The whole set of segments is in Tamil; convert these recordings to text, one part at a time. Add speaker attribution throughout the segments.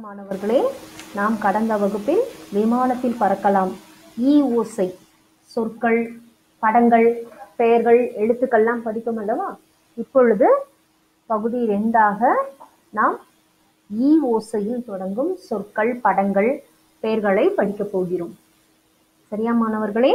Speaker 1: மாணவர்களே நாம் கடந்த வகுப்பில் விமானத்தில் பறக்கலாம் ஈ ஓசை சொற்கள் படங்கள் பெயர்கள் எழுத்துக்கள்லாம் படித்தோம் அல்லவா இப்பொழுது பகுதி ரெண்டாக நாம் ஈ ஓசையில் தொடங்கும் சொற்கள் படங்கள் பெயர்களை படிக்கப் போகிறோம் சரியா மாணவர்களே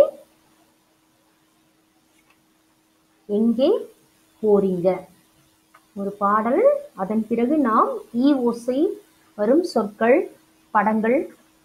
Speaker 1: எங்கே போறீங்க ஒரு பாடல் அதன் பிறகு நாம் ஈ ஓசை வரும் சொற்கள் படங்கள்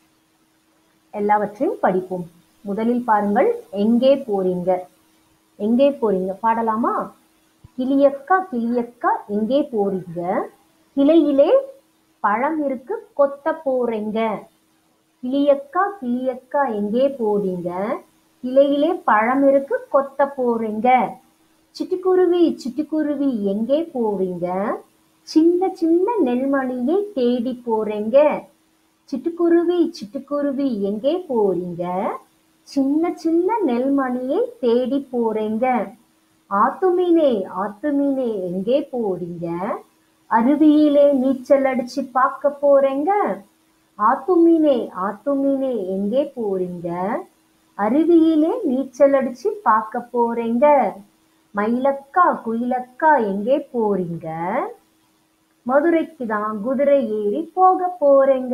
Speaker 1: எல்லாவற்றையும் படிப்போம் முதலில் பாருங்கள் எங்கே போறீங்க எங்கே போறீங்க பாடலாமா கிளியக்கா கிளியக்கா எங்கே போறீங்க கிளையிலே பழம் இருக்கு கொத்த போறீங்க கிளியக்கா கிளியக்கா எங்கே போறீங்க கிளையிலே பழம் இருக்கு கொத்த போறீங்க சிட்டுக்குருவி சிட்டுக்குருவி எங்கே போறீங்க சின்ன சின்ன நெல்மணியை தேடி போறீங்க சிட்டுக்குருவி சிட்டுக்குருவி எங்கே போறீங்க சின்ன சின்ன நெல்மணியை தேடி போறீங்க ஆத்துமீனே ஆத்துமீனே எங்கே போறீங்க அருவியிலே நீச்சல் அடிச்சு பார்க்க போறீங்க ஆத்துமீனே ஆத்துமீனே எங்கே போறீங்க அருவியிலே நீச்சல் அடிச்சு பார்க்க போறீங்க மயிலக்கா குயிலக்கா எங்கே போறீங்க மதுரைக்கு தான் குதிரை ஏறி போக போறீங்க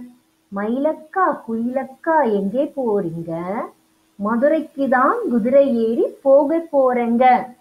Speaker 1: மயிலக்கா குயிலக்கா எங்கே போறீங்க மதுரைக்கு தான் குதிரை ஏறி போக போறேங்க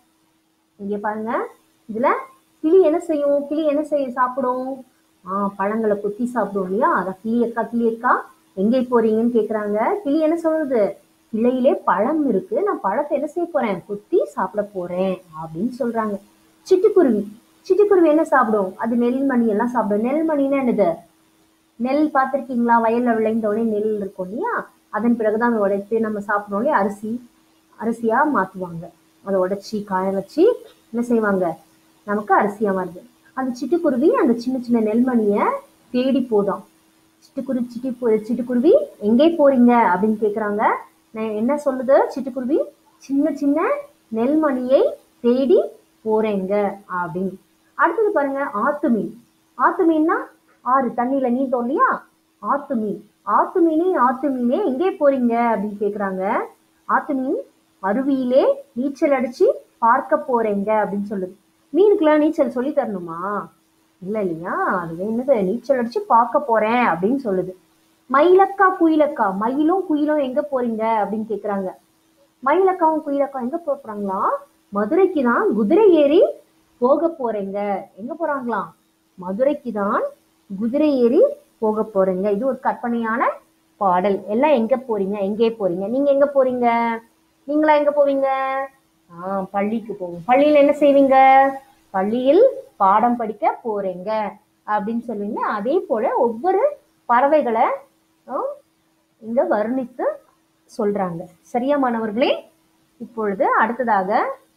Speaker 1: இங்க பாருங்க இதுல கிளி என்ன செய்யும் கிளி என்ன செய்ய சாப்பிடும் ஆ பழங்களை கொத்தி சாப்பிடும் இல்லையா அதான் கிளியக்கா கிளியக்கா எங்கே போறீங்கன்னு கேக்குறாங்க கிளி என்ன சொல்லுது கிளையிலே பழம் இருக்கு நான் பழத்தை என்ன செய்ய போறேன் கொத்தி சாப்பிட போறேன் அப்படின்னு சொல்றாங்க சிட்டுக்குருவி சிட்டுக்குருவி என்ன சாப்பிடும் அது நெல்மணி எல்லாம் சாப்பிடும் நெல்மணின்னா என்னது நெல் பார்த்துருக்கீங்களா வயல்ல விளைந்த உடனே நெல் இருக்கும் இல்லையா அதன் பிறகுதான் அதை உடைத்து நம்ம சாப்பிடணும் இல்லையா அரிசி அரிசியா மாத்துவாங்க அதை உடைச்சி காய வச்சு என்ன செய்வாங்க நமக்கு அரிசியா வருது அந்த சிட்டுக்குருவி அந்த சின்ன சின்ன நெல்மணியை தேடி போதும் சிட்டுக்குருவி சிட்டு சிட்டுக்குருவி எங்கே போறீங்க அப்படின்னு கேக்குறாங்க நான் என்ன சொல்லுது சிட்டுக்குருவி சின்ன சின்ன நெல்மணியை தேடி போறேங்க அப்படின்னு அடுத்தது பாருங்க ஆத்து மீன் ஆத்து மீன்னா ஆறு தண்ணியில நீந்தோம் இல்லையா ஆத்து மீன் ஆத்து மீனே ஆத்து மீனே எங்கே போறீங்க அப்படின்னு கேக்குறாங்க ஆத்து மீன் அருவியிலே நீச்சல் அடிச்சு பார்க்க போறேங்க அப்படின்னு சொல்லுது மீனுக்குலாம் நீச்சல் சொல்லி தரணுமா இல்ல இல்லையா அது என்னது நீச்சல் அடிச்சு பார்க்க போறேன் அப்படின்னு சொல்லுது மயிலக்கா குயிலக்கா மயிலும் குயிலும் எங்க போறீங்க அப்படின்னு கேக்குறாங்க மயிலக்காவும் குயிலக்கா எங்க போறாங்களா மதுரைக்கு தான் குதிரை ஏறி போக போறேங்க எங்க போறாங்களாம் மதுரைக்கு தான் குதிரை ஏறி போக போறேங்க இது ஒரு கற்பனையான பாடல் எல்லாம் எங்க போறீங்க எங்கே போறீங்க நீங்க எங்க போறீங்க நீங்களா எங்க போவீங்க ஆஹ் பள்ளிக்கு போவோம் பள்ளியில என்ன செய்வீங்க பள்ளியில் பாடம் படிக்க போறீங்க அப்படின்னு சொல்லுவீங்க அதே போல ஒவ்வொரு பறவைகளை ஆஹ் இங்க வர்ணித்து சொல்றாங்க சரியா மாணவர்களே இப்பொழுது அடுத்ததாக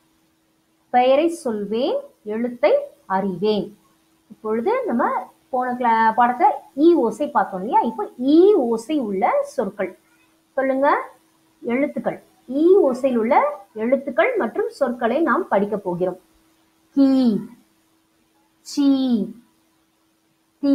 Speaker 1: பெயரை சொல்வேன் எழுத்தை அறிவேன் இப்பொழுது நம்ம போன கிளா பாடத்துல ஈ ஓசை பார்த்தோம் இல்லையா இப்போ ஈ ஓசை உள்ள சொற்கள் சொல்லுங்க எழுத்துக்கள் ஈ ஓசையில் உள்ள எழுத்துக்கள் மற்றும் சொற்களை நாம் படிக்க போகிறோம் கீ சி தீ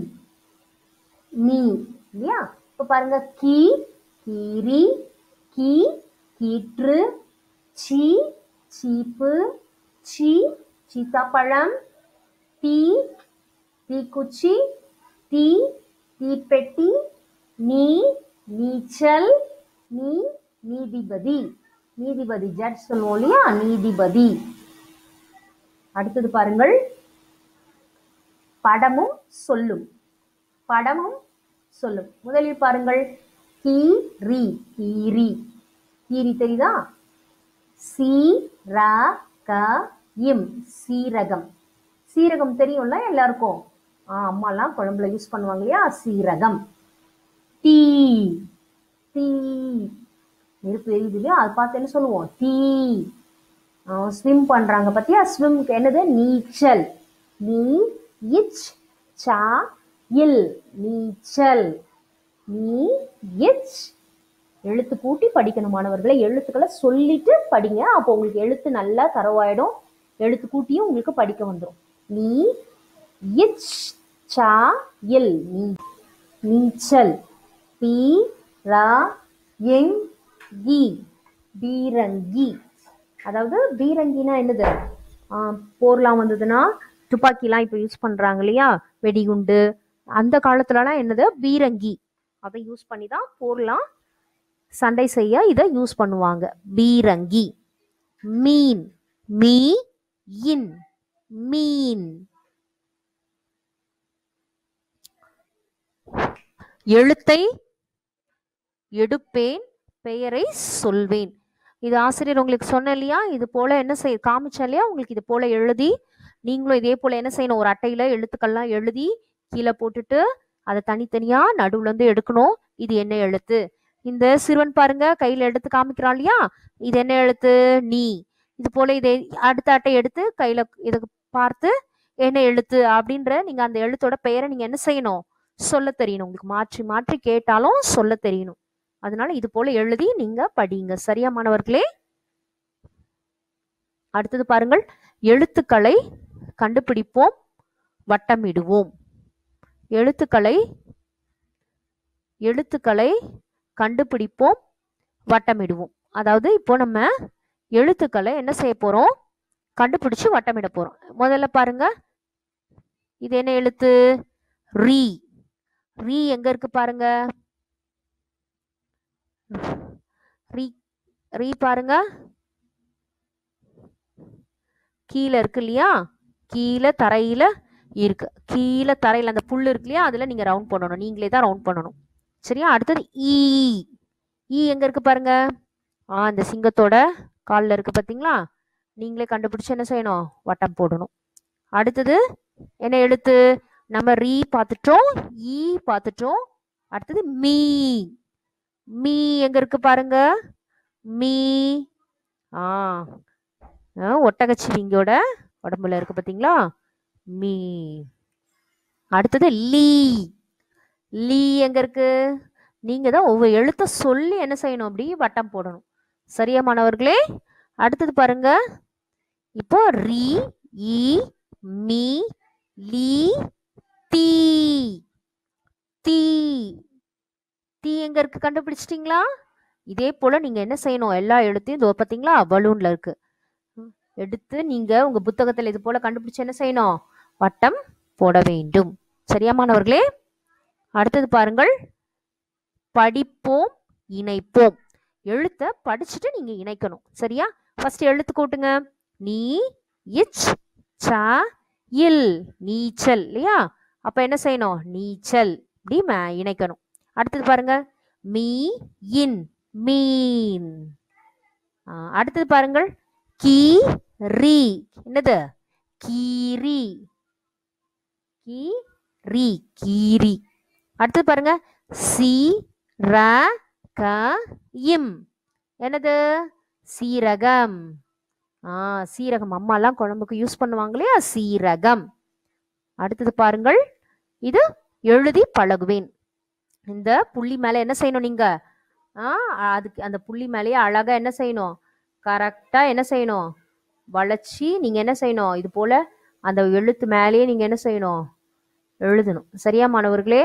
Speaker 1: நீ இல்லையா இப்ப பாருங்க கீ கீரி கீ கீற்று சி சீப்பு சி சீத்தாப்பழம் தீ தீக்குச்சி தீ தீப்பெட்டி நீ நீச்சல் நீ நீதிபதி நீதிபதி ஜட்ஜ் சொல்லுவோம் இல்லையா நீதிபதி அடுத்தது பாருங்கள் படமும் சொல்லும் படமும் சொல்லும் முதலில் பாருங்கள் கீரி கீரி கீரி தெரியுதா சி ர க இம் சீரகம் சீரகம் தெரியும்ல எல்லாருக்கும் ஆ அம்மாலாம் குழம்புல யூஸ் பண்ணுவாங்க இல்லையா சீரகம் தீ தீ நெருப்பு எரியுது இல்லையா அது பார்த்து என்ன சொல்லுவோம் தீ ஸ்விம் பண்றாங்க பத்தியா ஸ்விம்க்கு என்னது நீச்சல் நீ இச் சா இல் நீச்சல் நீ இச் எழுத்து கூட்டி படிக்கணும் மாணவர்களை எழுத்துக்களை சொல்லிட்டு படிங்க அப்போ உங்களுக்கு எழுத்து நல்லா தரவாயிடும் எழுத்து கூட்டியும் உங்களுக்கு படிக்க வந்துடும் நீ இச் சா இல் நீ நீச்சல் பி ரா எங் கி பீரங்கி அதாவது பீரங்கினா என்னது ஆ, போர்லாம் வந்ததுன்னா துப்பாக்கிலாம் இப்போ யூஸ் பண்றாங்க இல்லையா வெடிகுண்டு அந்த காலத்துலலாம் என்னது பீரங்கி அதை யூஸ் பண்ணி தான் போர்லாம் சண்டை செய்ய இதை யூஸ் பண்ணுவாங்க பீரங்கி மீன் மீ இன் மீன் எழுத்தை எடுப்பேன் பெயரை சொல்வேன் இது ஆசிரியர் உங்களுக்கு சொன்ன இல்லையா இது போல என்ன செய் காமிச்சேன் இல்லையா உங்களுக்கு இது போல எழுதி நீங்களும் இதே போல என்ன செய்யணும் ஒரு அட்டையில எழுத்துக்கள்லாம் எழுதி கீழே போட்டுட்டு அதை தனித்தனியா நடுவுல இருந்து எடுக்கணும் இது என்ன எழுத்து இந்த சிறுவன் பாருங்க கையில எடுத்து காமிக்கிறான் இல்லையா இது என்ன எழுத்து நீ இது போல இதை அடுத்த அட்டை எடுத்து கையில இதை பார்த்து என்ன எழுத்து அப்படின்ற நீங்க அந்த எழுத்தோட பெயரை நீங்க என்ன செய்யணும் சொல்ல தெரியணும் உங்களுக்கு மாற்றி மாற்றி கேட்டாலும் சொல்ல தெரியணும் அதனால இது போல எழுதி நீங்க படிங்க சரியா மாணவர்களே அடுத்தது பாருங்கள் எழுத்துக்களை கண்டுபிடிப்போம் வட்டமிடுவோம் எழுத்துக்களை எழுத்துக்களை கண்டுபிடிப்போம் வட்டமிடுவோம் அதாவது இப்போ நம்ம எழுத்துக்களை என்ன செய்ய போறோம் கண்டுபிடிச்சு வட்டமிட போறோம் முதல்ல பாருங்க இது என்ன எழுத்து ரீ ரீ எங்க இருக்கு பாருங்க ரீ ரீ பாருங்க கீழே இருக்கு இல்லையா கீழே தரையில இருக்கு கீழே தரையில அந்த புல் இருக்கு இல்லையா அதுல நீங்க ரவுண்ட் பண்ணணும் நீங்களே தான் ரவுண்ட் பண்ணணும் சரியா அடுத்தது ஈ ஈ எங்க இருக்கு பாருங்க ஆ அந்த சிங்கத்தோட கால்ல இருக்கு பாத்தீங்களா நீங்களே கண்டுபிடிச்சு என்ன செய்யணும் வட்டம் போடணும் அடுத்தது என்ன எழுத்து நம்ம ரீ பார்த்துட்டோம் ஈ பார்த்துட்டோம் அடுத்தது மீ மீ எங்க இருக்கு பாருங்க மீ ஆ ஆ, ஒட்டகச்சிவிங்கியோட உடம்புல இருக்கு பாத்தீங்களா மீ அடுத்தது லீ லீ எங்க இருக்கு நீங்க தான் ஒவ்வொரு எழுத்த சொல்லி என்ன செய்யணும் அப்படி வட்டம் போடணும் சரியா மாணவர்களே அடுத்தது பாருங்க இப்போ ரீ ஈ மீ லீ தீ தீ தீ எங்க இருக்கு கண்டுபிடிச்சிட்டீங்களா இதே போல நீங்க என்ன செய்யணும் எல்லா எழுத்தையும் இதோ பாத்தீங்களா பலூன்ல இருக்கு ம், எடுத்து நீங்க உங்க புத்தகத்துல இது போல கண்டுபிடிச்சு என்ன செய்யணும் வட்டம் போட வேண்டும் சரியா மாணவர்களே அடுத்தது பாருங்கள் படிப்போம் இணைப்போம் எழுத்தை படிச்சுட்டு நீங்க இணைக்கணும் சரியா ஃபர்ஸ்ட் எழுத்து கூட்டுங்க நீ இச் ச இல் நீச்சல் இல்லையா அப்ப என்ன செய்யணும் நீச்சல் இப்படி ம- இணைக்கணும் அடுத்தது பாருங்க மீ இன் மீன் ஆ, அடுத்தது பாருங்கள் கீ ரீ என்னது கீரி கீ ரீ கீரி அடுத்தது பாருங்க சி ர க இம் என்னது சீரகம் ஆ சீரகம் அம்மாலாம் குழம்புக்கு யூஸ் பண்ணுவாங்க இல்லையா சீரகம் அடுத்தது பாருங்கள் இது எழுதி பழகுவேன் இந்த புள்ளி மேல என்ன செய்யணும் நீங்க ஆ அதுக்கு அந்த புள்ளி மேலேயே அழகா என்ன செய்யணும் கரெக்டா என்ன செய்யணும் வளைச்சி நீங்க என்ன செய்யணும் இது போல அந்த எழுத்து மேலேயே நீங்க என்ன செய்யணும் எழுதணும் சரியா மாணவர்களே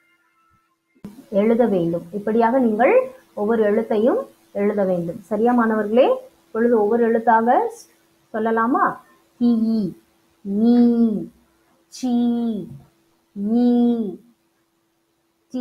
Speaker 1: எழுத வேண்டும் இப்படியாக நீங்கள் ஒவ்வொரு எழுத்தையும் எழுத வேண்டும் சரியா மாணவர்களே இப்பொழுது ஒவ்வொரு எழுத்தாக சொல்லலாமா தி நீ சி நீ டி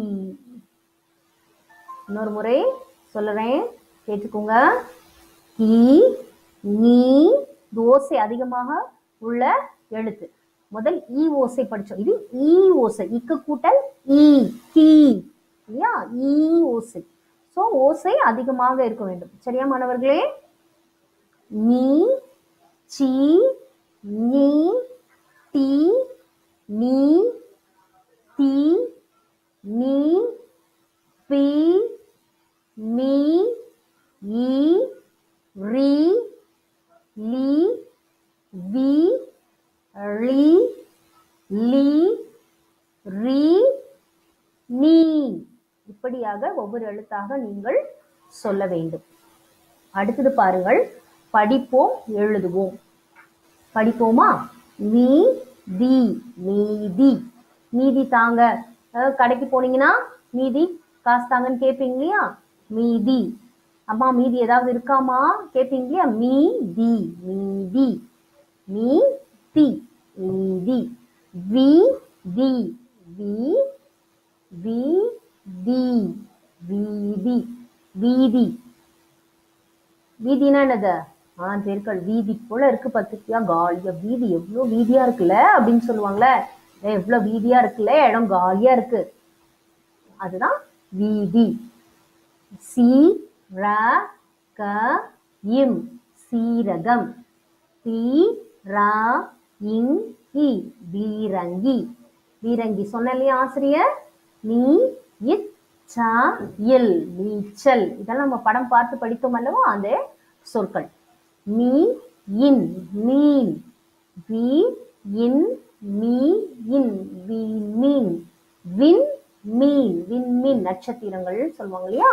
Speaker 1: இன்னொரு முறை சொல்லுறேன் கேட்டுக்கோங்க கி நீ ஓசை அதிகமாக உள்ள எழுத்து முதல் ஈ ஓசை படிச்சோம் இது ஈ ஓசை இக்கு கூட்டல் ஈ கீ இல்லையா ஈ ஓசை ஸோ ஓசை அதிகமாக இருக்க வேண்டும் சரியா மாணவர்களே நீ சி நீ டி நீ தி நீ பி மீ ஈ ரி லி வி ழி லி ரி நீ இப்படியாக ஒவ்வொரு எழுத்தாக நீங்கள் சொல்ல வேண்டும் அடுத்தது பாருங்கள் படிப்போம் எழுதுவோம் படிப்போமா நீ தி நீதி நீதி தாங்க அதாவது கடைக்கு போனீங்கன்னா மீதி காசு தாங்கன்னு கேட்பீங்க இல்லையா மீதி அம்மா மீதி ஏதாவது இருக்காமா கேட்பீங்க இல்லையா மீதி மீதி மீதி மீதி வி தி வி வி தி வீதி வீதி வீதினா என்னது ஆ தெருக்கள் வீதி போல இருக்கு பார்த்துக்கியா காலியா வீதி எவ்வளோ வீதியா இருக்குல்ல அப்படின்னு சொல்லுவாங்கல்ல ஏய், எவ்வளோ வீதியா இருக்குல்ல இடம் காலியா இருக்கு அதுதான் வீதி சி ர க இம் சீரகம் பி ரா இங் இ பீரங்கி பீரங்கி சொன்ன இல்லையா ஆசிரியர் நீ இச் ச இல் நீச்சல் இதெல்லாம் நம்ம படம் பார்த்து படித்தோம் அல்லவா அந்த சொற்கள் மீ இன் மீன் வி இன் மீ இன் வி மீன் வின் மீன் விண்மீன் நட்சத்திரங்கள் சொல்லுவாங்க இல்லையா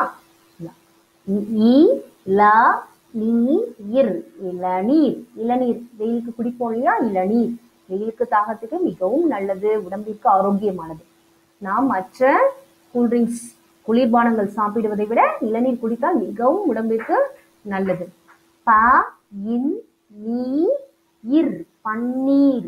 Speaker 1: இ ல நீ இர் இளநீர் இளநீர் வெயிலுக்கு குடிப்போம் இல்லையா இளநீர் வெயிலுக்கு தாகத்துக்கு மிகவும் நல்லது உடம்பிற்கு ஆரோக்கியமானது நாம் மற்ற கூல்ட்ரிங்க்ஸ் குளிர்பானங்கள் சாப்பிடுவதை விட இளநீர் குடித்தால் மிகவும் உடம்பிற்கு நல்லது ப இன் நீ இர் பன்னீர்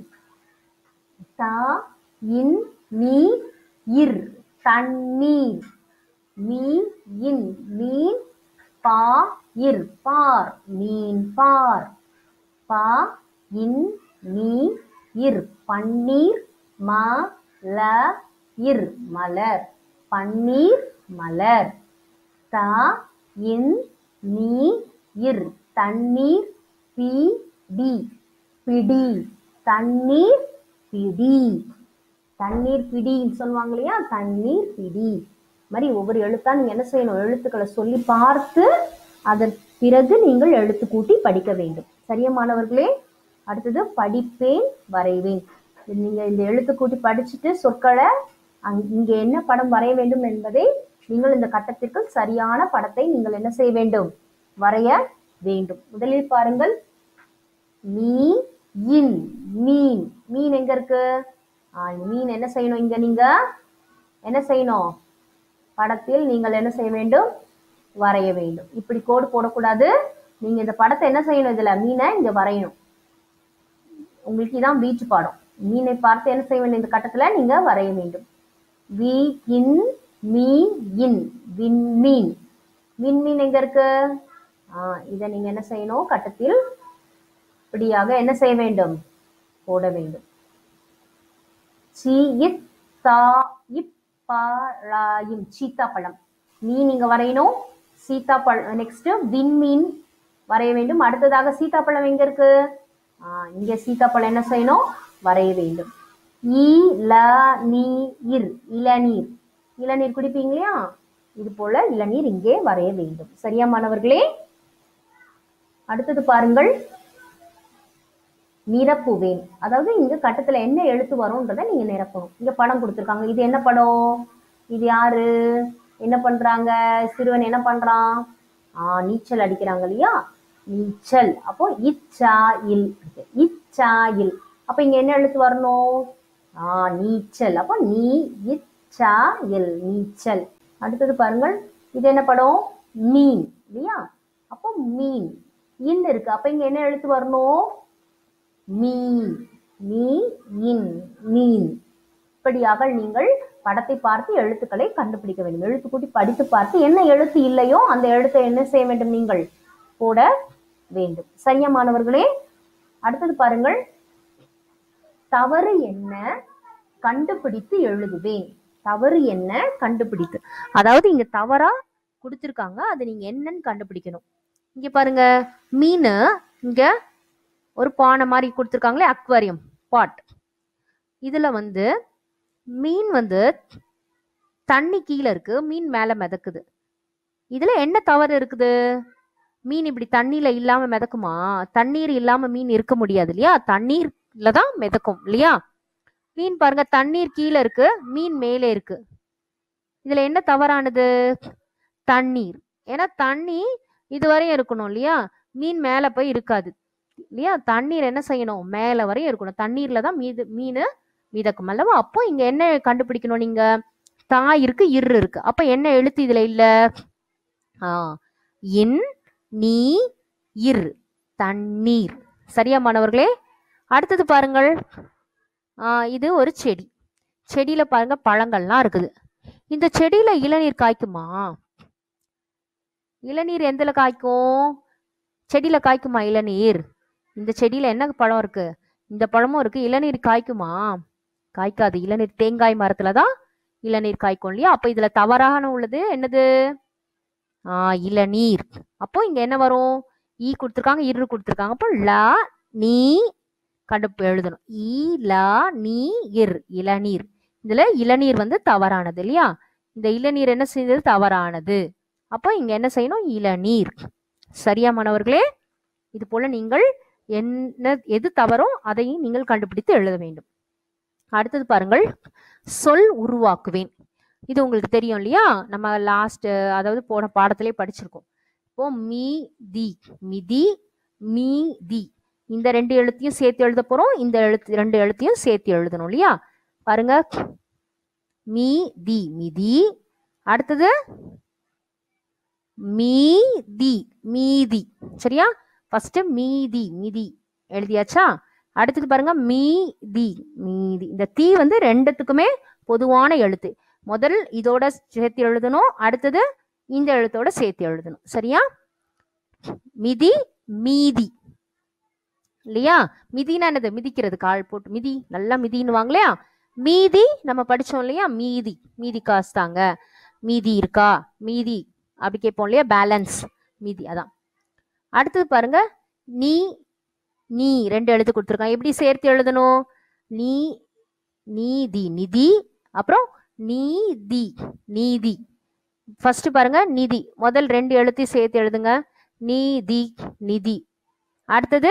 Speaker 1: த இன் நீ இர் தண்ணீர் மீ இன் மீன் பா இர் பார் மீன் பார் பா இன் நீ இர் பன்னீர் ம ல இர் மலர் பன்னீர் மலர் த இன் நீ இர் தண்ணீர் பி டி பிடி தண்ணீர் பிடி தண்ணீர் பிடின்னு சொல்லுவாங்க இல்லையா தண்ணீர் பிடி இது மாதிரி ஒவ்வொரு எழுத்தா நீங்க என்ன செய்யணும் எழுத்துக்களை சொல்லி பார்த்து அதன் பிறகு நீங்கள் எழுத்து கூட்டி படிக்க வேண்டும் சரியா மாணவர்களே அடுத்தது படிப்பேன் வரைவேன் இது நீங்க இந்த எழுத்து கூட்டி படிச்சுட்டு சொற்களை அங்- இங்க என்ன படம் வரைய வேண்டும் என்பதை நீங்கள் இந்த கட்டத்திற்கு சரியான படத்தை நீங்கள் என்ன செய்ய வேண்டும் வரைய வேண்டும் முதலில் பாருங்கள் மீ இன் மீன் மீன் எங்க இருக்கு ஆ, இந்த மீன் என்ன செய்யணும் இங்க நீங்க என்ன செய்யணும் படத்தில் நீங்கள் என்ன செய்ய வேண்டும் வரைய வேண்டும் இப்படி கோடு போடக்கூடாது நீங்க இந்த படத்தை என்ன செய்யணும் இதுல மீனை இங்க வரையணும் உங்களுக்கு இதான் பீச் பாடம் மீனை பார்த்து என்ன செய்ய வேண்டும் இந்த கட்டத்துல நீங்க வரைய வேண்டும் வி இன் மீ இன் விண்மீன் விண்மீன் எங்க இருக்கு ஆ, இதை நீங்க என்ன செய்யணும் கட்டத்தில் இப்படியாக என்ன செய்ய வேண்டும் போட வேண்டும் சி இத் தா இப் பா லா இம் சீத்தாப்பழம் மீன் இங்க வரையணும் சீத்தாப்பழம் நெக்ஸ்ட் விண்மீன் வரைய வேண்டும் அடுத்ததாக சீத்தாப்பழம் எங்க இருக்கு ஆ, இங்க சீத்தாப்பழம் என்ன செய்யணும் வரைய வேண்டும் ஈ ல நீ இர் இளநீர் இளநீர் குடிப்பீங்க இல்லையா இது போல இளநீர் இங்கே வரைய வேண்டும் சரியா மாணவர்களே அடுத்தது பாருங்கள் நிரப்புவேன் அதாவது இங்க கட்டத்துல என்ன எழுத்து வரும்ன்றதை நீங்க நிரப்பணும் இங்க படம் கொடுத்துருக்காங்க இது என்ன படம் இது யாரு என்ன பண்றாங்க சிறுவன் என்ன பண்றான் ஆ நீச்சல் அடிக்கிறாங்க இல்லையா நீச்சல் அப்போ இச்சா இல் இருக்கு. இச்சா இல் அப்ப இங்க என்ன எழுத்து வரணும் ஆ நீச்சல் அப்போ நீ இச்சா இல் நீச்சல் அடுத்தது பாருங்கள் இது என்ன படம் மீன் இல்லையா அப்போ மீன் இன் இருக்கு அப்ப இங்க என்ன எழுத்து வரணும் மீன் மீ இன் மீன் இப்படியாக நீங்கள் படத்தை பார்த்து எழுத்துக்களை கண்டுபிடிக்க வேண்டும் எழுத்து கூட்டி படித்து பார்த்து என்ன எழுத்து இல்லையோ அந்த எழுத்தை என்ன செய்ய வேண்டும் நீங்கள் போட வேண்டும் சரியா மாணவர்களே அடுத்தது பாருங்கள் தவறு என்ன கண்டுபிடித்து எழுதுவேன் தவறு என்ன கண்டுபிடித்து அதாவது இங்க தவறா கொடுத்திருக்காங்க அது நீங்க என்னன்னு கண்டுபிடிக்கணும் இங்க பாருங்க மீன் இங்க ஒரு பானை மாதிரி கொடுத்துருக்காங்களே அக்வாரியம் பாட் இதுல வந்து மீன் வந்து தண்ணி கீழே இருக்கு மீன் மேல மிதக்குது இதுல என்ன தவறு இருக்குது மீன் இப்படி தண்ணியில இல்லாம மிதக்குமா தண்ணீர் இல்லாம மீன் இருக்க முடியாது இல்லையா தண்ணீர்ல தான் மிதக்கும் இல்லையா மீன் பாருங்க தண்ணீர் கீழே இருக்கு மீன் மேலே இருக்கு இதுல என்ன தவறானது தண்ணீர் ஏன்னா தண்ணி இதுவரையும் இருக்கணும் இல்லையா மீன் மேல போய் இருக்காது இல்லையா தண்ணீர் என்ன செய்யணும் மேல வரையும் இருக்கணும் தண்ணீர்ல தான் மீது மீன் மிதக்கும் அல்லவா அப்போ இங்க என்ன கண்டுபிடிக்கணும் நீங்க தா இருக்கு இர் இருக்கு அப்ப என்ன எழுத்து இதுல இல்ல ஆ இன் நீ இர் தண்ணீர் சரியா மாணவர்களே அடுத்தது பாருங்கள் ஆ, இது ஒரு செடி செடியில பாருங்க பழங்கள்லாம் இருக்குது இந்த செடியில இளநீர் காய்க்குமா இளநீர் எதுல காய்க்கும் செடியில காய்க்குமா இளநீர் இந்த செடியில என்ன பழம் இருக்கு இந்த பழமும் இருக்கு இளநீர் காய்க்குமா காய்க்காது இளநீர் தேங்காய் மரத்துல தான் இளநீர் காய்க்கும் இல்லையா அப்ப இதுல தவறான உள்ளது என்னது ஆ இளநீர் அப்போ இங்க என்ன வரும் ஈ கொடுத்துருக்காங்க இரு கொடுத்துருக்காங்க அப்போ லா நீ கண்டு எழுதணும் ஈ லா நீ இர் இளநீர் இதுல இளநீர் வந்து தவறானது இல்லையா இந்த இளநீர் என்ன செய்தது தவறானது அப்போ இங்க என்ன செய்யணும் இளநீர் சரியா மாணவர்களே இது போல நீங்கள் என்ன எது தவறோ அதையும் நீங்கள் கண்டுபிடித்து எழுத வேண்டும் அடுத்தது பாருங்கள் சொல் உருவாக்குவேன் இது உங்களுக்கு தெரியும் இல்லையா நம்ம லாஸ்ட் அதாவது போன பாடத்திலே படிச்சிருக்கோம் இப்போ மீ தி மிதி மீ தி இந்த ரெண்டு எழுத்தையும் சேர்த்து எழுத போறோம் இந்த எழுத்து ரெண்டு எழுத்தையும் சேர்த்து எழுதணும் இல்லையா பாருங்க மீ தி மிதி அடுத்தது மீதி மீதி சரியா ஃபர்ஸ்ட் மீதி மிதி எழுதியாச்சா அடுத்தது பாருங்க மீதி மீதி இந்த தீ வந்து ரெண்டுத்துக்குமே பொதுவான எழுத்து முதல் இதோட சேர்த்து எழுதணும் அடுத்தது இந்த எழுத்தோட சேர்த்து எழுதணும் சரியா மிதி மீதி இல்லையா மிதினா என்னது மிதிக்கிறது கால் போட்டு மிதி நல்லா மிதின்னு இல்லையா மீதி நம்ம படிச்சோம் இல்லையா மீதி மீதி காசு தாங்க மீதி இருக்கா மீதி அப்படி கேட்போம் இல்லையா பேலன்ஸ் மீதி அதான் அடுத்தது பாருங்க நீ நீ ரெண்டு எழுத்து கொடுத்துருக்கான் எப்படி சேர்த்து எழுதணும் நீ நீதி நிதி அப்புறம் நீதி நீதி ஃபர்ஸ்ட் பாருங்க நிதி முதல் ரெண்டு எழுத்தையும் சேர்த்து எழுதுங்க நீதி நிதி அடுத்தது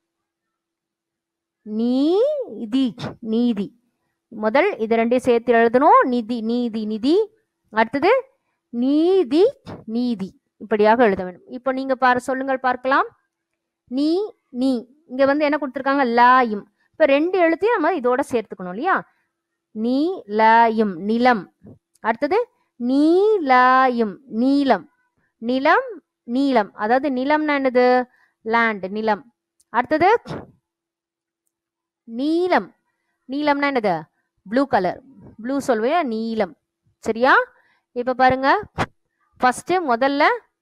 Speaker 1: நீதி நீதி முதல் இது ரெண்டையும் சேர்த்து எழுதணும் நிதி நீதி நிதி அடுத்தது நீதி நீதி இப்படியாக எழுத வேண்டும் இப்போ நீங்க பாரு சொல்லுங்கள் பார்க்கலாம் நீ நீ இங்க வந்து என்ன கொடுத்துருக்காங்க லாயும் இப்ப ரெண்டு எழுத்தையும் நம்ம இதோட சேர்த்துக்கணும் இல்லையா நீ லாயும் நிலம் அடுத்தது நீலாயும் நீலம் நிலம் நீலம் அதாவது நிலம்னா என்னது லேண்ட் நிலம் அடுத்தது நீலம் நீலம்னா என்னது ப்ளூ கலர் ப்ளூ சொல்லுவேன் நீலம் சரியா இப்ப பாருங்க ஃபர்ஸ்ட் முதல்ல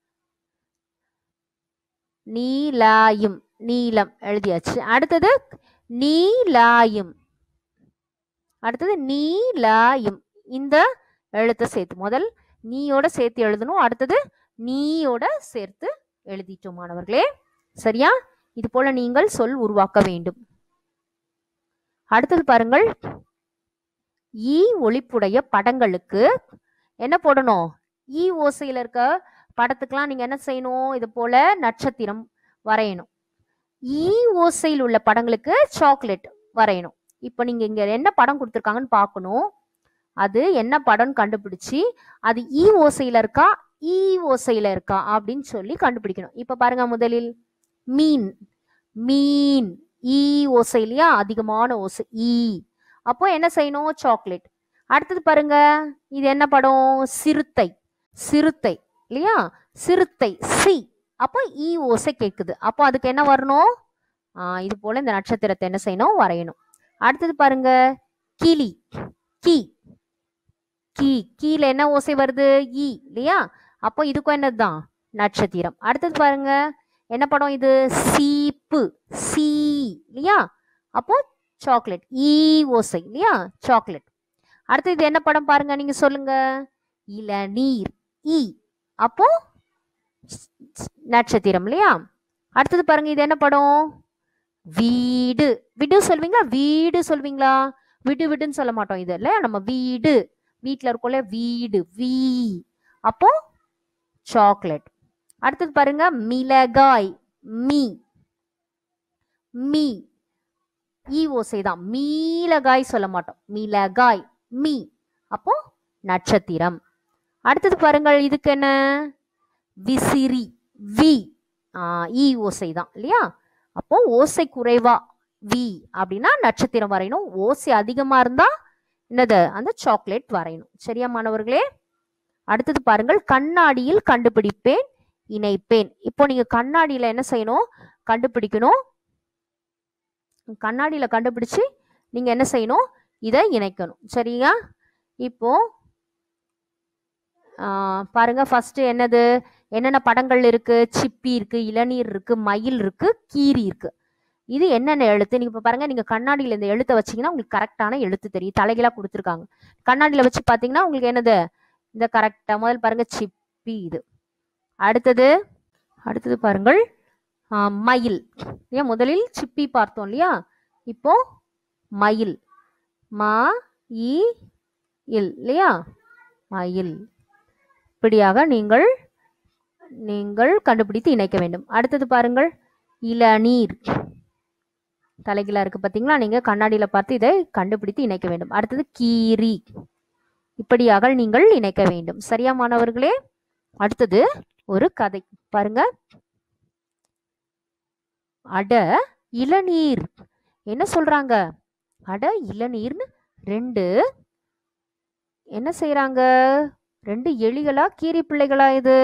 Speaker 1: நீலாயும் நீலம் எழுதியாச்சு அடுத்தது நீலாயும் அடுத்தது நீலாயும் இந்த எழுத்தை சேர்த்து முதல் நீயோட சேர்த்து எழுதணும் அடுத்தது நீயோட சேர்த்து எழுதிட்டோம் மாணவர்களே சரியா இது போல நீங்கள் சொல் உருவாக்க வேண்டும் அடுத்தது பாருங்கள் ஈ ஒளிப்புடைய படங்களுக்கு என்ன போடணும் ஈ ஓசையில இருக்க படத்துக்கெல்லாம் நீங்க என்ன செய்யணும் இது போல நட்சத்திரம் வரையணும் ஈ ஓசையில் உள்ள படங்களுக்கு சாக்லேட் வரையணும் இப்போ நீங்க இங்க என்ன படம் கொடுத்துருக்காங்கன்னு பார்க்கணும் அது என்ன படம்னு கண்டுபிடிச்சு அது ஈ ஓசையில இருக்கா ஈ ஓசையில இருக்கா அப்படின்னு சொல்லி கண்டுபிடிக்கணும் இப்ப பாருங்க முதலில் மீன் மீன் ஈ ஓசை இல்லையா அதிகமான ஓசை ஈ அப்போ என்ன செய்யணும் சாக்லேட் அடுத்தது பாருங்க இது என்ன படம் சிறுத்தை சிறுத்தை இல்லையா சிறுத்தை சி அப்போ ஈ ஓசை கேட்குது அப்போ அதுக்கு என்ன வரணும் ஆ, இது போல இந்த நட்சத்திரத்தை என்ன செய்யணும் வரையணும் அடுத்தது பாருங்க கிளி கீ கீ கீழ என்ன ஓசை வருது ஈ இல்லையா அப்போ இதுக்கும் என்னதுதான் நட்சத்திரம் அடுத்தது பாருங்க என்ன படம் இது சீப்பு சி இல்லையா அப்போ சாக்லேட் ஈ ஓசை இல்லையா சாக்லேட் அடுத்து இது என்ன படம் பாருங்க நீங்க சொல்லுங்க இளநீர் ஈ அப்போ ஸ்- ஸ்- நட்சத்திரம் இல்லையா அடுத்தது பாருங்க இது என்ன படம் வீடு விடு சொல்வீங்களா வீடு சொல்வீங்களா விடு விடுன்னு சொல்ல மாட்டோம் இது இல்ல நம்ம வீடு வீட்ல இருக்கோம்ல வீடு வீ அப்போ சாக்லேட் அடுத்தது பாருங்க மிளகாய் மீ மீ ஈ ஓசை தான் மீளகாய் சொல்ல மாட்டோம் மிளகாய் மீ அப்போ நட்சத்திரம் அடுத்தது பாருங்கள் இதுக்கு என்ன விசிறி வி ஆ, ஈ ஓசை தான் இல்லையா அப்போ ஓசை குறைவா வி அப்படின்னா நட்சத்திரம் வரையணும் ஓசை அதிகமா இருந்தா என்னது அந்த சாக்லேட் வரையணும் சரியா மாணவர்களே அடுத்தது பாருங்கள் கண்ணாடியில் கண்டுபிடிப்பேன் இணைப்பேன் இப்போ நீங்க கண்ணாடியில என்ன செய்யணும் கண்டுபிடிக்கணும் கண்ணாடியில கண்டுபிடிச்சு நீங்க என்ன செய்யணும் இதை இணைக்கணும் சரியா இப்போ ஆ, பாருங்க ஃபர்ஸ்ட் என்னது என்னென்ன படங்கள் இருக்கு சிப்பி இருக்கு இளநீர் இருக்கு மயில் இருக்கு கீரி இருக்கு இது என்னென்ன எழுத்து நீங்க இப்ப பாருங்க நீங்க கண்ணாடியில இந்த எழுத்தை வச்சீங்கன்னா உங்களுக்கு கரெக்டான எழுத்து தெரியும் தலைகீழா கொடுத்துருக்காங்க கண்ணாடியில வச்சு பாத்தீங்கன்னா உங்களுக்கு என்னது இந்த கரெக்டா முதல் பாருங்க சிப்பி இது அடுத்தது அடுத்தது பாருங்கள் ஆ, மயில் ஏன் முதலில் சிப்பி பார்த்தோம் இல்லையா இப்போ மயில் மா இ இல் இல்லையா மயில் இப்படியாக நீங்கள் நீங்கள் கண்டுபிடித்து இணைக்க வேண்டும் அடுத்தது பாருங்கள் இளநீர் தலைகீழா இருக்கு பாத்தீங்களா நீங்க கண்ணாடியில பார்த்து இதை கண்டுபிடித்து இணைக்க வேண்டும் அடுத்தது கீரி இப்படியாக நீங்கள் இணைக்க வேண்டும் சரியா மாணவர்களே அடுத்தது ஒரு கதை பாருங்க அட இளநீர் என்ன சொல்றாங்க அட இளநீர்னு ரெண்டு என்ன செய்றாங்க ரெண்டு எலிகளா கீரி பிள்ளைகளா இது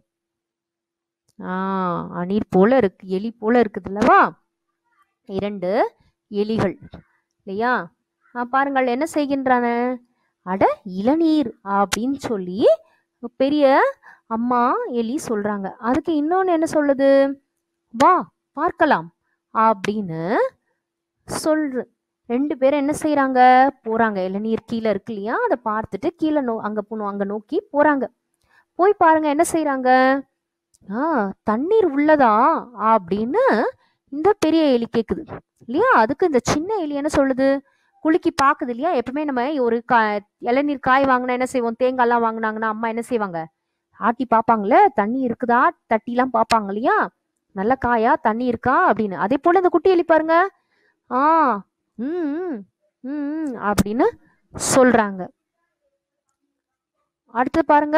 Speaker 1: ஆ அநீர் போல இருக்கு எலி போல இருக்குது அல்லவா இரண்டு எலிகள் இல்லையா ஆ, பாருங்கள் என்ன செய்கின்றன அட இளநீர் அப்படின்னு சொல்லி பெரிய அம்மா எலி சொல்றாங்க அதுக்கு இன்னொன்னு என்ன சொல்லுது வா பார்க்கலாம் அப்படின்னு சொல்ற ரெண்டு பேரும் என்ன செய்றாங்க போறாங்க இளநீர் கீழே இருக்கு இல்லையா அதை பார்த்துட்டு கீழே நோ அங்க போனோம் அங்க நோக்கி போறாங்க போய் பாருங்க என்ன செய்றாங்க ஆ தண்ணீர் உள்ளதா அப்படின்னு இந்த பெரிய எலி கேக்குது இல்லையா அதுக்கு இந்த சின்ன எலி என்ன சொல்லுது குலுக்கி பாக்குது இல்லையா எப்பவுமே நம்ம ஒரு கா இளநீர் காய் வாங்கினா என்ன செய்வோம் தேங்காய்லாம் வாங்கினாங்கன்னா அம்மா என்ன செய்வாங்க ஆட்டி பார்ப்பாங்கல்ல தண்ணி இருக்குதா தட்டிலாம் பார்ப்பாங்க இல்லையா நல்ல காயா தண்ணி இருக்கா அப்படின்னு அதே போல இந்த குட்டி எலி பாருங்க ஆ ம் ம், ம் ம் அப்படின்னு சொல்றாங்க அடுத்து பாருங்க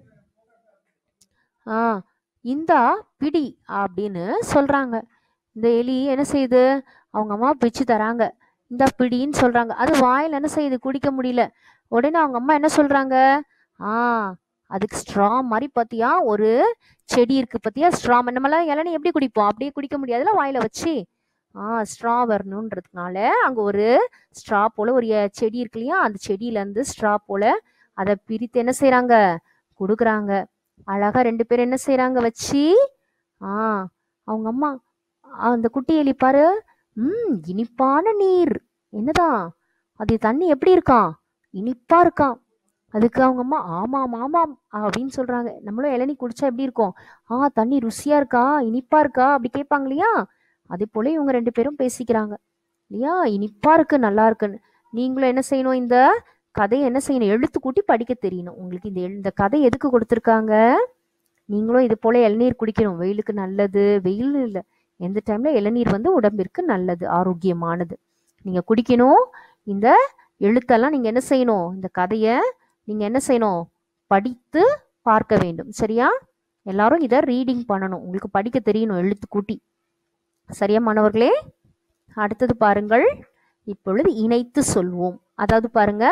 Speaker 1: ஆ இந்தா பிடி அப்படின்னு சொல்றாங்க இந்த எலி என்ன செய்யுது அவங்க அம்மா பிச்சு தராங்க இந்தா பிடின்னு சொல்றாங்க அது வாயில என்ன செய்யுது குடிக்க முடியல உடனே அவங்க அம்மா என்ன சொல்றாங்க ஆ அதுக்கு ஸ்ட்ரா மாதிரி பாத்தியா ஒரு செடி இருக்கு பாத்தியா ஸ்ட்ரா நம்மளாம் இளநீ எப்படி குடிப்போம் அப்படியே குடிக்க முடியாதுல வாயில வச்சு ஆ ஸ்ட்ரா வரணுன்றதுனால அங்க ஒரு ஸ்ட்ரா போல ஒரு எ- செடி இருக்கு இல்லையா அந்த செடியில இருந்து ஸ்ட்ரா போல அதை பிரித்து என்ன செய்றாங்க கொடுக்குறாங்க அழகா ரெண்டு பேரும் என்ன செய்றாங்க வச்சு ஆ அவங்க அம்மா ஆ, அந்த குட்டி எலி பாரு ம் இனிப்பான நீர் என்னதான் அது தண்ணி எப்படி இருக்கான் இனிப்பா இருக்கான் அதுக்கு அவங்க அம்மா ஆமாம் ஆமாம் அப்படின்னு சொல்றாங்க நம்மளும் இளநீ குடிச்சா எப்படி இருக்கும் ஆ தண்ணி ருசியா இருக்கா இனிப்பா இருக்கா அப்படி கேட்பாங்க இல்லையா அதே போல இவங்க ரெண்டு பேரும் பேசிக்கிறாங்க இல்லையா இனிப்பா இருக்கு நல்லா இருக்குன்னு நீங்களும் என்ன செய்யணும் இந்த கதையை என்ன செய்யணும் எழுத்து கூட்டி படிக்க தெரியணும் உங்களுக்கு இந்த எழு- இந்த கதை எதுக்கு கொடுத்துருக்காங்க நீங்களும் இது போல இளநீர் குடிக்கணும் வெயிலுக்கு நல்லது வெயில் இல்லை எந்த டைம்ல இளநீர் வந்து உடம்பிற்கு நல்லது ஆரோக்கியமானது நீங்க குடிக்கணும் இந்த எழுத்தெல்லாம் நீங்க என்ன செய்யணும் இந்த கதையை நீங்க என்ன செய்யணும் படித்து பார்க்க வேண்டும் சரியா எல்லாரும் இதை ரீடிங் பண்ணணும் உங்களுக்கு படிக்க தெரியணும் எழுத்து கூட்டி சரியா மாணவர்களே அடுத்தது பாருங்கள் இப்பொழுது இணைத்து சொல்வோம் அதாவது பாருங்க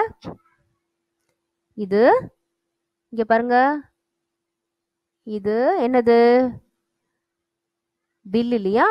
Speaker 1: இது இங்க பாருங்க இது என்னது வில் இல்லையா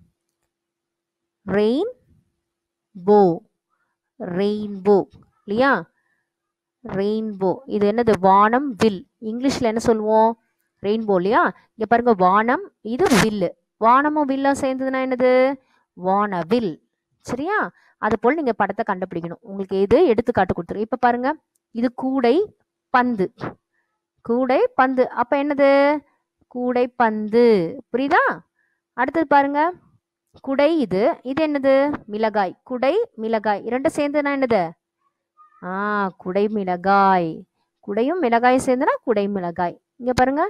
Speaker 1: ரெயின் போ ரெயின்போ இல்லையா ரெயின்போ இது என்னது வானம் வில் இங்கிலீஷ்ல என்ன சொல்லுவோம் ரெயின்போ இல்லையா இங்க பாருங்க வானம் இது வில்லு வானமும் வில்லும் சேர்ந்ததுன்னா என்னது வானவில் சரியா அது போல் நீங்க படத்தை கண்டுபிடிக்கணும் உங்களுக்கு எது எடுத்துக்காட்டு கொடுத்துரு இப்ப பாருங்க இது கூடை பந்து கூடை பந்து அப்ப என்னது கூடை பந்து புரியுதா அடுத்தது பாருங்க குடை இது இது என்னது மிளகாய் குடை மிளகாய் இரண்டும் சேர்ந்துனா என்னது ஆ குடை மிளகாய் குடையும் மிளகாயும் சேர்ந்துனா குடை மிளகாய் இங்க பாருங்க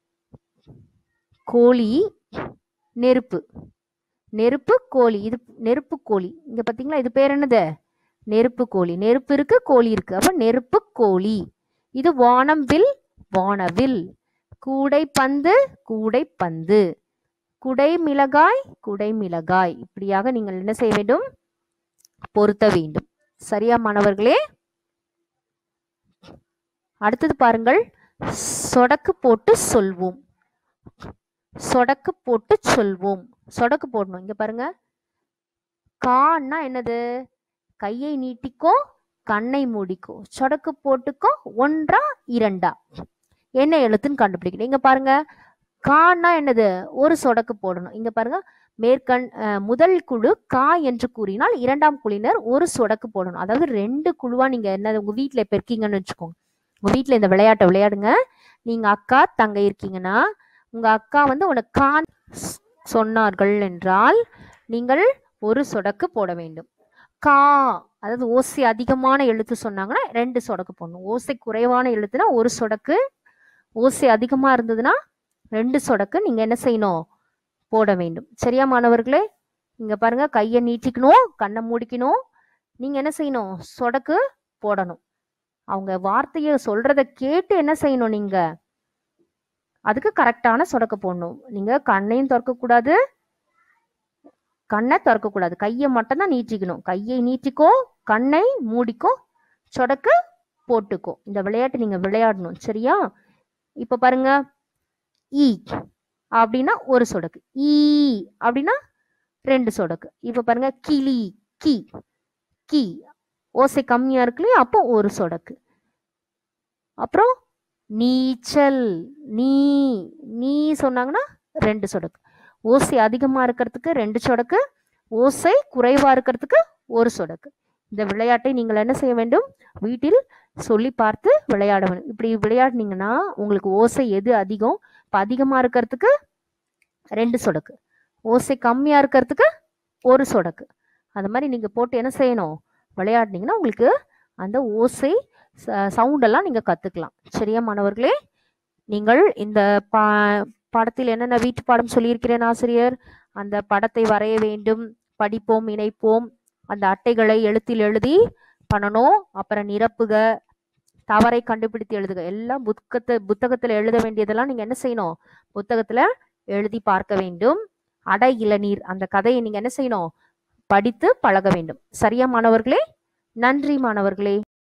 Speaker 1: கோழி நெருப்பு நெருப்பு கோழி இது நெருப்பு கோழி இங்க பாத்தீங்களா இது பேர் என்னது நெருப்பு கோழி நெருப்பு இருக்கு கோழி இருக்கு அப்ப நெருப்பு கோழி இது வானம் வில் வானவில் கூடை பந்து கூடை பந்து குடை மிளகாய் குடை மிளகாய் இப்படியாக நீங்கள் என்ன செய்ய வேண்டும் பொருத்த வேண்டும் சரியா மாணவர்களே
Speaker 2: அடுத்தது பாருங்கள் சொடக்கு போட்டு சொல்வோம் சொடக்கு போட்டு சொல்வோம் சொடக்கு போடணும் இங்க பாருங்க கான்னா என்னது கையை நீட்டிக்கோ கண்ணை மூடிக்கோ சொடக்கு போட்டுக்கோ ஒன்றா இரண்டா என்ன எழுத்துன்னு கண்டுபிடிக்கணும் இங்க பாருங்க கான்னா என்னது ஒரு சொடக்கு போடணும் இங்க பாருங்க மேற்கண் அஹ், முதல் குழு கா என்று கூறினால் இரண்டாம் குழுவினர் ஒரு சொடக்கு போடணும் அதாவது ரெண்டு குழுவா நீங்க என்ன உங்க வீட்ல இப்ப இருக்கீங்கன்னு வச்சுக்கோங்க உங்க வீட்ல இந்த விளையாட்டை விளையாடுங்க நீங்க அக்கா தங்கை இருக்கீங்கன்னா உங்க அக்கா வந்து உனக்கு கான் ஸ்- சொன்னார்கள் என்றால் நீங்கள் ஒரு சொடக்கு போட வேண்டும் கா அதாவது ஓசை அதிகமான எழுத்து சொன்னாங்கன்னா ரெண்டு சொடக்கு போடணும் ஓசை குறைவான எழுத்துனா ஒரு சொடக்கு ஓசை அதிகமா இருந்ததுன்னா ரெண்டு சொடக்கு நீங்க என்ன செய்யணும் போட வேண்டும் சரியா மாணவர்களே இங்க பாருங்க கையை நீட்டிக்கணும் கண்ணை மூடிக்கணும் நீங்க என்ன செய்யணும் சொடக்கு போடணும் அவங்க வார்த்தையை சொல்றத கேட்டு என்ன செய்யணும் நீங்க அதுக்கு கரெக்டான சொடக்கு போடணும் நீங்க கண்ணையும் திறக்க கூடாது கண்ணை திறக்க கூடாது கையை மட்டும் தான் நீட்டிக்கணும் கையை நீட்டிக்கோ கண்ணை மூடிக்கோ சொடக்கு போட்டுக்கோ இந்த விளையாட்டு நீங்க விளையாடணும் சரியா இப்ப பாருங்க ஈ அப்படின்னா ஒரு சொடக்கு ஈ அப்படின்னா ரெண்டு சொடக்கு இப்ப பாருங்க கிளி கி கி ஓசை கம்மியா இருக்கு இல்லையா அப்போ ஒரு சொடக்கு அப்புறம் நீச்சல் நீ நீ சொன்னாங்கன்னா ரெண்டு சொடக்கு ஓசை அதிகமா இருக்கிறதுக்கு ரெண்டு சொடக்கு ஓசை குறைவா இருக்கிறதுக்கு ஒரு சொடக்கு இந்த விளையாட்டை நீங்கள் என்ன செய்ய வேண்டும் வீட்டில் சொல்லி பார்த்து விளையாட வேண்டும் இப்படி விளையாடினீங்கன்னா உங்களுக்கு ஓசை எது அதிகம் இப்போ அதிகமா இருக்கிறதுக்கு ரெண்டு சொடக்கு ஓசை கம்மியா இருக்கிறதுக்கு ஒரு சொடக்கு அந்த மாதிரி நீங்க போட்டு என்ன செய்யணும் விளையாடினீங்கன்னா உங்களுக்கு அந்த ஓசை சவுண்டெல்லாம் நீங்க கத்துக்கலாம் சரியா மாணவர்களே நீங்கள் இந்த பா பாடத்தில் என்னென்ன வீட்டு பாடம் சொல்லியிருக்கிறேன் ஆசிரியர் அந்த படத்தை வரைய வேண்டும் படிப்போம் இணைப்போம் அந்த அட்டைகளை எழுத்தில் எழுதி பண்ணணும் அப்புறம் நிரப்புக தவறை கண்டுபிடித்து எழுதுக எல்லாம் புத்தகத்தை புத்தகத்துல எழுத வேண்டியதெல்லாம் நீங்க என்ன செய்யணும் புத்தகத்துல எழுதி பார்க்க வேண்டும் அடை இளநீர் அந்த கதையை நீங்க என்ன செய்யணும் படித்து பழக வேண்டும் சரியா மாணவர்களே நன்றி மாணவர்களே